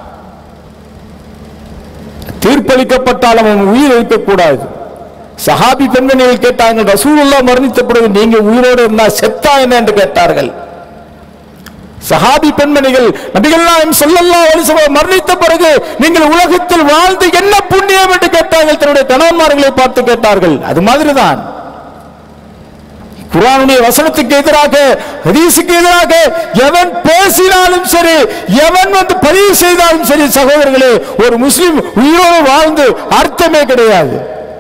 தீர்ப்பளிக்கப்பட்டால் அவன் உயிர் இருக்கக்கூடாது சஹாபி பெண்மணிகள் கேட்டாங்க ரசூலுல்லா மரணித்த பிறகு நீங்க உயிரோடு இருந்தா செத்தா என்ன என்று கேட்டார்கள் சஹாபி பெண்மணிகள் நபிகள் நாயம் ஸல்லல்லாஹு அலைஹி வஸல்லம் மரணித்த பிறகு நீங்கள் உலகத்தில் வாழ்ந்து என்ன புண்ணியம் என்று கேட்டார்கள் தன்னுடைய கணவன்மார்களை பார்த்து கேட்டார்கள் அது மாதிரிதான் குர்ஆனுடைய வசனத்துக்கு எதிராக ஹதீஸுக்கு எதிராக எவன் பேசினாலும் சரி எவன் வந்து பதிவு செய்தாலும் சரி சகோதரர்களே ஒரு முஸ்லிம் உயிரோடு வாழ்ந்து அர்த்தமே கிடையாது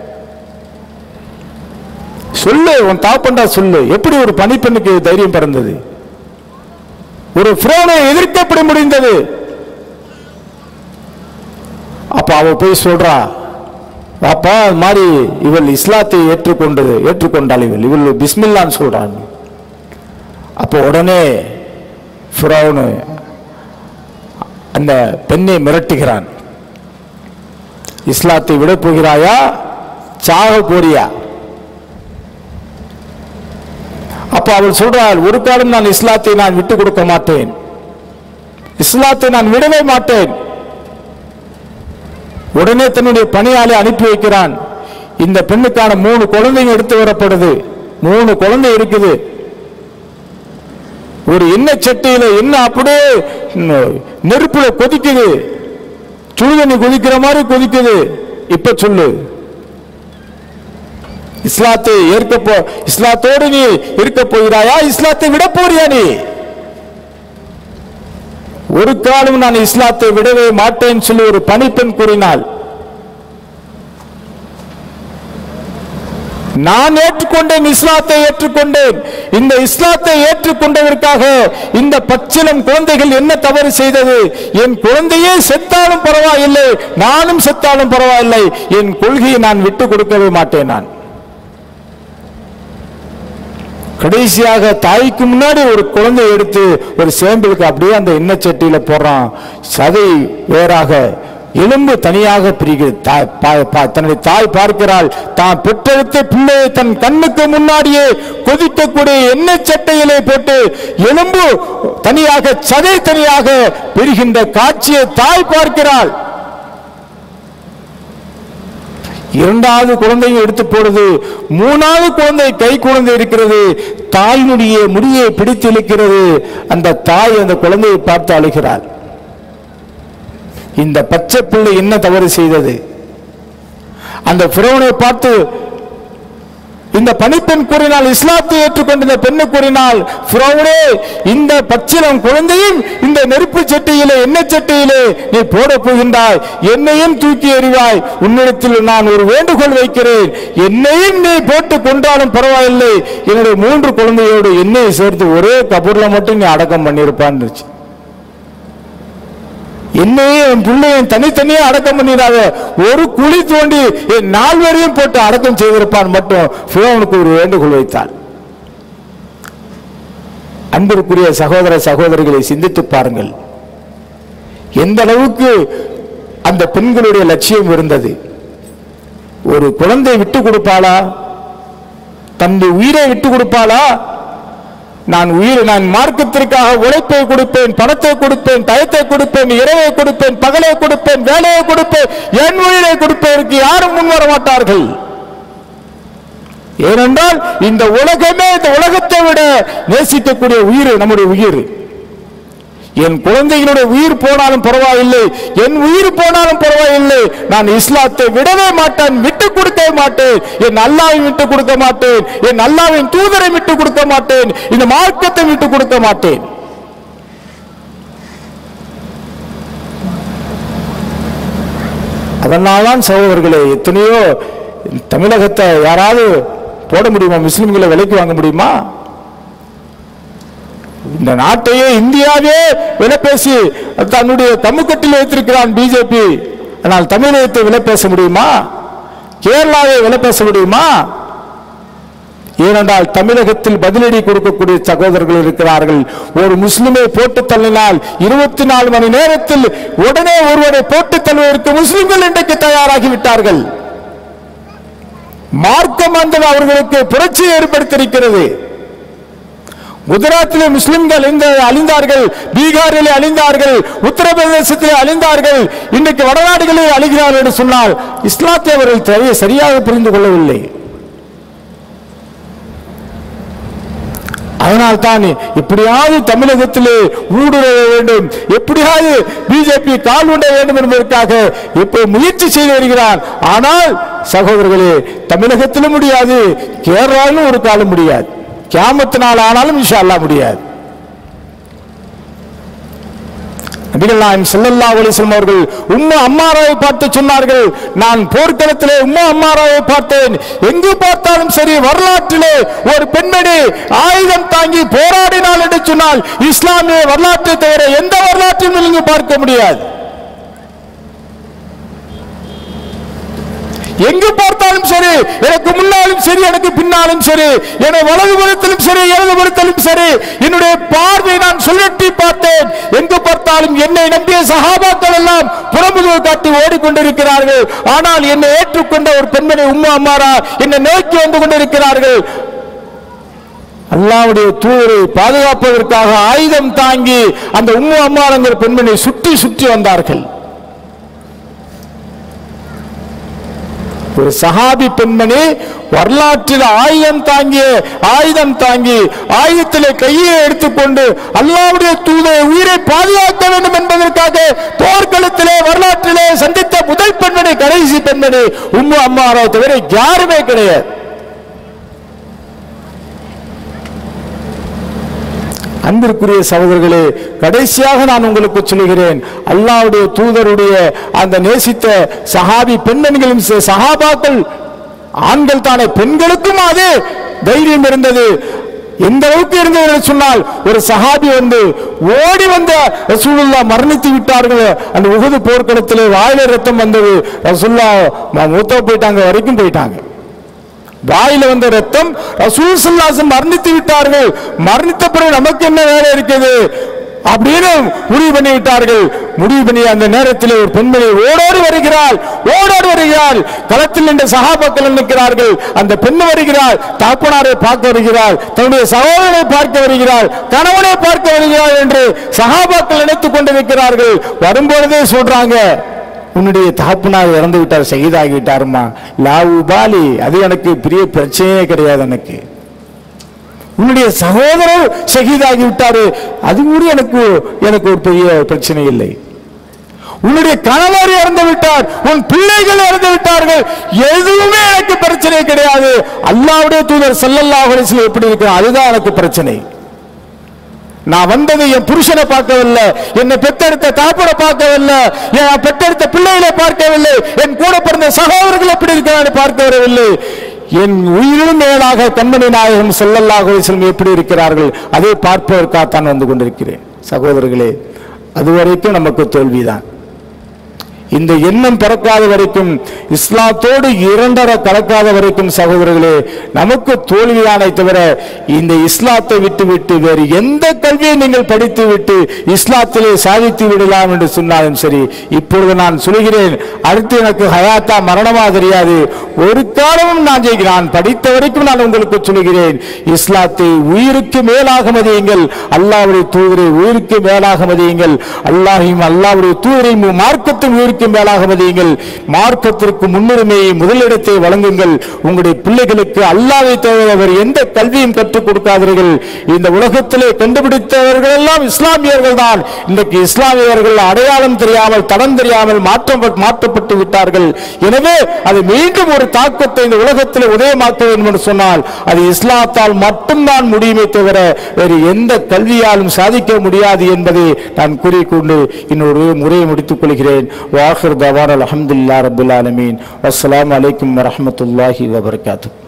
சொல்லு உன் தாப்பண்டா சொல்லு எப்படி ஒரு பணிப்பெண்ணுக்கு தைரியம் பிறந்தது ஒரு ஃப்ரோனை எதிர்க்க எப்படி முடிந்தது அப்ப அவ போய் சொல்றா அப்பா அது மாதிரி இவள் இஸ்லாத்தை ஏற்றுக்கொண்டது ஏற்றுக்கொண்டாள் இவள் இவள் பிஸ்மில்லான்னு சொல்றான் அப்போ உடனே ஃபிரௌனு அந்த பெண்ணை மிரட்டுகிறான் இஸ்லாத்தை விட போகிறாயா சாக போறியா அப்ப அவள் சொல்றாள் ஒரு காலம் நான் இஸ்லாத்தை நான் விட்டு கொடுக்க மாட்டேன் இஸ்லாத்தை நான் விடவே மாட்டேன் உடனே தன்னுடைய பணியாளை அனுப்பி வைக்கிறான் இந்த பெண்ணுக்கான மூணு குழந்தைங்க எடுத்து வரப்படுது மூணு குழந்தை இருக்குது ஒரு எண்ணெய் சட்டியில என்ன அப்படியே ந- நெருப்புல கொதிக்குது சுடுதண்ணி கொதிக்கிற மாதிரி கொதிக்குது இப்ப சொல்லு இஸ்லாத்தை ஏற்க போ இஸ்லாத்தோடு நீ இருக்க போகிறாயா இஸ்லாத்தை விட போறியா நீ ஒரு காலம் நான் இஸ்லாத்தை விடவே மாட்டேன் சொல்லி ஒரு பணிப்பெண் கூறினாள் நான் ஏற்றுக்கொண்டேன் இஸ்லாத்தை ஏற்றுக்கொண்டேன் இந்த இஸ்லாத்தை ஏற்றுக்கொண்டதற்காக இந்த பச்சிலம் குழந்தைகள் என்ன தவறு செய்தது என் குழந்தையே செத்தாலும் பரவாயில்லை நானும் செத்தாலும் பரவாயில்லை என் கொள்கையை நான் விட்டு கொடுக்கவே மாட்டேன் நான் கடைசியாக தாய்க்கு முன்னாடி ஒரு குழந்தை எடுத்து ஒரு சேம்பிளுக்கு அப்படியே அந்த எண்ணெய் சட்டியில போடுறான் சதை வேறாக எலும்பு தனியாக பிரிகிறது தாய் பா- பா- தன்னுடைய தாய் பார்க்கிறாள் தான் பெற்றெடுத்த பிள்ளையை தன் கண்ணுக்கு முன்னாடியே கொதிக்கக்கூடிய எண்ணெய் சட்டையிலே போட்டு எலும்பு தனியாக சதை தனியாக பிரிகின்ற காட்சியை தாய் பார்க்கிறாள் இரண்டாவது குழந்தையும் எடுத்து போடுது மூணாவது குழந்தை கை குழந்தை இருக்கிறது தாயினுடைய முடியை பிடித்து இழுக்கிறது அந்த தாய் அந்த குழந்தையை பார்த்து அழுகிறாள் இந்த பச்சை பிள்ளை என்ன தவறு செய்தது அந்த பிறவனை பார்த்து இந்த பணிப்பெண் கூறினால் இஸ்லாத்தை ஏற்றுக்கொண்ட இந்த பெண்ணு கூறினால் ஃபிரௌனே இந்த பச்சிலம் குழந்தையும் இந்த நெருப்பு சட்டியிலே எண்ணெய் சட்டியிலே நீ போட போகின்றாய் என்னையும் தூக்கி எறிவாய் உன்னிடத்தில் நான் ஒரு வேண்டுகோள் வைக்கிறேன் என்னையும் நீ போட்டு கொண்டாலும் பரவாயில்லை என்னுடைய மூன்று குழந்தையோடு எண்ணெயை சேர்த்து ஒரே கபூர்ல மட்டும் நீ அடக்கம் பண்ணியிருப்பான்னு என்னையும் என் பிள்ளையும் தனித்தனியே அடக்கம் பண்ணிடாத ஒரு குழி தோண்டி என் நால்வரையும் போட்டு அடக்கம் செய்திருப்பான் மட்டும் பிறவனுக்கு ஒரு வேண்டுகோள் வைத்தான் அன்பிற்குரிய சகோதர சகோதரிகளை சிந்தித்து பாருங்கள் எந்த அளவுக்கு அந்த பெண்களுடைய லட்சியம் இருந்தது ஒரு குழந்தை விட்டு கொடுப்பாளா தன்னுடைய உயிரை விட்டு கொடுப்பாளா நான் உயிர் நான் மார்க்கத்திற்காக உழைப்பை கொடுப்பேன் பணத்தை கொடுப்பேன் டயத்தை கொடுப்பேன் இரவை கொடுப்பேன் பகலை கொடுப்பேன் வேலையை கொடுப்பேன் என் உயிரை கொடுப்பதற்கு யாரும் முன்வர மாட்டார்கள் ஏனென்றால் இந்த உலகமே இந்த உலகத்தை விட நேசிக்கக்கூடிய உயிர் நம்முடைய உயிர் என் குழந்தைகளுடைய உயிர் போனாலும் பரவாயில்லை என் உயிர் போனாலும் பரவாயில்லை நான் இஸ்லாத்தை விடவே மாட்டேன் விட்டு கொடுக்க மாட்டேன் என் அல்லாவை விட்டு கொடுக்க மாட்டேன் என் அல்லாவின் தூதரை விட்டு கொடுக்க மாட்டேன் இந்த மார்க்கத்தை விட்டு கொடுக்க மாட்டேன் அதனால்தான் சகோதரர்களே எத்தனையோ தமிழகத்தை யாராவது போட முடியுமா முஸ்லிம்களை விலைக்கு வாங்க முடியுமா இந்த நாட்டையே இந்தியாவே விலை பேசி தன்னுடைய தம்முக்கட்டில் வைத்திருக்கிறான் பிஜேபி ஆனால் தமிழகத்தை விலை பேச முடியுமா கேரளாவை விலை பேச முடியுமா ஏனென்றால் தமிழகத்தில் பதிலடி கொடுக்கக்கூடிய சகோதரர்கள் இருக்கிறார்கள் ஒரு முஸ்லிமை போட்டு தள்ளினால் இருபத்தி நாலு மணி நேரத்தில் உடனே ஒருவரை போட்டு தள்ளுவதற்கு முஸ்லிம்கள் இன்றைக்கு தயாராகி விட்டார்கள் மார்க்கம் வந்தது அவர்களுக்கு புரட்சியை ஏற்படுத்தியிருக்கிறது குஜராத்திலே முஸ்லிம்கள் இந்த அழிந்தார்கள் பீகாரிலே அழிந்தார்கள் உத்தரப்பிரதேசத்திலே அழிந்தார்கள் இன்றைக்கு வடநாடுகளில் அழிகிறார்கள் என்று சொன்னால் இஸ்லாத்தை அவர்கள் தெரிய- சரியாக புரிந்து கொள்ளவில்லை அதனால் தான் எப்படியாவது தமிழகத்திலே ஊடுருவ வேண்டும் எப்படியாவது பிஜேபி கால் உண்ட வேண்டும் என்பதற்காக இப்போ முயற்சி செய்து வருகிறார் ஆனால் சகோதரர்களே தமிழகத்திலும் முடியாது கேரளாவிலும் ஒரு காலம் முடியாது கியாமத்தினால் ஆனாலும் இன்ஷா அல்லாஹ் முடியாது நபிகள் நாயகம் ஸல்லல்லாஹு அலைஹி வஸல்லம் அவர்கள் உம்மா அம்மாராவை பார்த்து சொன்னார்கள் நான் போர்க்களத்திலே உம்மா அம்மாராவை பார்த்தேன் எங்கு பார்த்தாலும் சரி வரலாற்றிலே ஒரு பெண்மணி ஆயுதம் தாங்கி போராடினாள் என்று சொன்னால் இஸ்லாமிய வரலாற்றை தவிர எந்த வரலாற்றையும் நீங்க பார்க்க முடியாது எங்கு பார்த்தாலும் சரி எனக்கு முன்னாலும் சரி எனக்கு பின்னாலும் சரி என வலது புறத்திலும் சரி இடது புறத்திலும் சரி என்னுடைய பார்வை நான் சுழற்றி பார்த்தேன் எங்கு பார்த்தாலும் என்னை நம்பிய சகாபாக்கள் எல்லாம் புறமுதுகு காட்டி ஓடிக்கொண்டிருக்கிறார்கள் ஆனால் என்னை ஏற்றுக்கொண்ட ஒரு பெண்மணி உம்மா அம்மாரா என்னை நோக்கி வந்து கொண்டிருக்கிறார்கள் அல்லாவுடைய தூதரை பாதுகாப்பதற்காக ஆயுதம் தாங்கி அந்த உம்மு அம்மாங்கிற பெண்மணி சுற்றி சுற்றி வந்தார்கள் ஒரு சஹாபி பெண்மணி வரலாற்றில் ஆயுதம் தாங்கிய ஆயுதம் தாங்கி ஆயுதத்திலே கையை எடுத்துக்கொண்டு அல்லாவுடைய தூதை உயிரை பாதுகாக்க வேண்டும் என்பதற்காக போர்க்களத்திலே வரலாற்றிலே சந்தித்த முதல் பெண்மணி கடைசி பெண்மணி உம்மு அம்மாரை தவிர யாருமே கிடையாது அன்பிற்குரிய சகோதரர்களே கடைசியாக நான் உங்களுக்கு சொல்லுகிறேன் அல்லாவுடைய தூதருடைய அந்த நேசித்த சஹாபி பெண்மணிகளும் ச- சஹாபாக்கள் ஆண்கள் தானே பெண்களுக்கும் அது தைரியம் இருந்தது எந்த அளவுக்கு இருந்தது என்று சொன்னால் ஒரு சஹாபி வந்து ஓடி வந்த ரசூலுல்லா மரணித்து விட்டார்கள் அந்த உகது போர்க்களத்திலே வாயில ரத்தம் வந்தது ரசூல்லா மூத்த போயிட்டாங்க வரைக்கும் போயிட்டாங்க வாயில வந்த ரத்தம் ரசூல் ஸல்லல்லாஹு மரணித்து விட்டார்கள் மரணித்த பிறகு நமக்கு என்ன வேலை இருக்குது அப்படின்னு முடிவு பண்ணி விட்டார்கள் முடிவு பண்ணி அந்த நேரத்தில் ஒரு பெண்மணி ஓடோடி வருகிறாள் ஓடோடி வருகிறாள் களத்தில் நின்ற சகாபாக்கள் நிற்கிறார்கள் அந்த பெண் வருகிறாள் தாப்பனாரை பார்க்க வருகிறாள் தன்னுடைய சகோதரனை பார்க்க வருகிறாள் கணவனை பார்க்க வருகிறாள் என்று சகாபாக்கள் நினைத்துக் கொண்டிருக்கிறார்கள் வரும்பொழுதே சொல்றாங்க உன்னுடைய தகப்பனார் இறந்து விட்டார் சகிதாகி விட்டாருமா லாவு பாலி அது எனக்கு பெரிய பிரச்சனையே கிடையாது எனக்கு உன்னுடைய சகோதரர் ஷஹீதாகி விட்டாரு அது கூட எனக்கு எனக்கு ஒரு பெரிய பிரச்சனை இல்லை உன்னுடைய கணவர் இறந்து விட்டார் உன் பிள்ளைகள் இறந்து விட்டார்கள் எதுவுமே எனக்கு பிரச்சனை கிடையாது அல்லாவுடைய தூதர் ஸல்லல்லாஹு அலைஹி வஸல்லம் எப்படி இருக்கிறார் அதுதான் எனக்கு பிரச்சனை நான் வந்தது என் புருஷனை பார்க்கவில்லை என்னை பெத்தெடுத்த தாப்பனை பார்க்கவில்லை என் பெத்தெடுத்த பிள்ளைகளை பார்க்கவில்லை என் கூட பிறந்த சகோதரர்கள் எப்படி இருக்கிறான்னு பார்க்க வரவில்லை என் உயிரிலும் மேலாக கண்மணி நாயகம் ஸல்லல்லாஹு அலைஹி வஸல்லம் எப்படி இருக்கிறார்கள் அதை பார்ப்பதற்காகத்தான் வந்து கொண்டிருக்கிறேன் சகோதரர்களே அதுவரைக்கும் நமக்கு தோல்விதான் இந்த எண்ணம் பிறக்காத வரைக்கும் இஸ்லாத்தோடு இரண்டரை கலக்காத வரைக்கும் சகோதரர்களே நமக்கு தோல்வியானை தவிர இந்த இஸ்லாத்தை விட்டு விட்டு வேறு எந்த கல்வியை நீங்கள் படித்து விட்டு இஸ்லாத்திலே சாதித்து விடலாம் என்று சொன்னாலும் சரி இப்பொழுது நான் சொல்கிறேன் அடுத்து எனக்கு ஹயாத்தா மரணமா தெரியாது ஒரு காலமும் நான் செய்கிறேன் நான் படித்த வரைக்கும் நான் உங்களுக்கு சொல்கிறேன் இஸ்லாத்தை உயிருக்கு மேலாக மதியுங்கள் அல்லாவுடைய தூதரை உயிருக்கு மேலாக மதியுங்கள் அல்லாஹையும் அல்லாவுடைய தூதரையும் மார்க்கத்தின் உயிருக்கு குடும்பத்திற்கு மேலாக மதியுங்கள் மார்க்கத்திற்கு முன்னுரிமையை முதலிடத்தை வழங்குங்கள் உங்களுடைய பிள்ளைகளுக்கு அல்லாவை தவிர வேறு எந்த கல்வியும் கற்றுக் கொடுக்காதீர்கள் இந்த உலகத்திலே கண்டுபிடித்தவர்கள் எல்லாம் இஸ்லாமியர்கள் தான் இன்றைக்கு இஸ்லாமியர்கள் அடையாளம் தெரியாமல் தடம் தெரியாமல் மாற்றம் மாற்றப்பட்டு விட்டார்கள் எனவே அது மீண்டும் ஒரு தாக்கத்தை இந்த உலகத்தில் உதயமாக்க வேண்டும் என்று சொன்னால் அது இஸ்லாத்தால் மட்டும்தான் முடியுமே தவிர வேறு எந்த கல்வியாலும் சாதிக்க முடியாது என்பதை நான் கூறிக்கொண்டு இன்னொரு முறையை முடித்துக் கொள்கிறேன் வாஹிர் தவான் அலமதுல்லா ரபுல் ஆலமீன் அஸ்ஸலாமு அலைக்கும் வரஹ்மத்துல்லாஹி வபரகாத்துஹு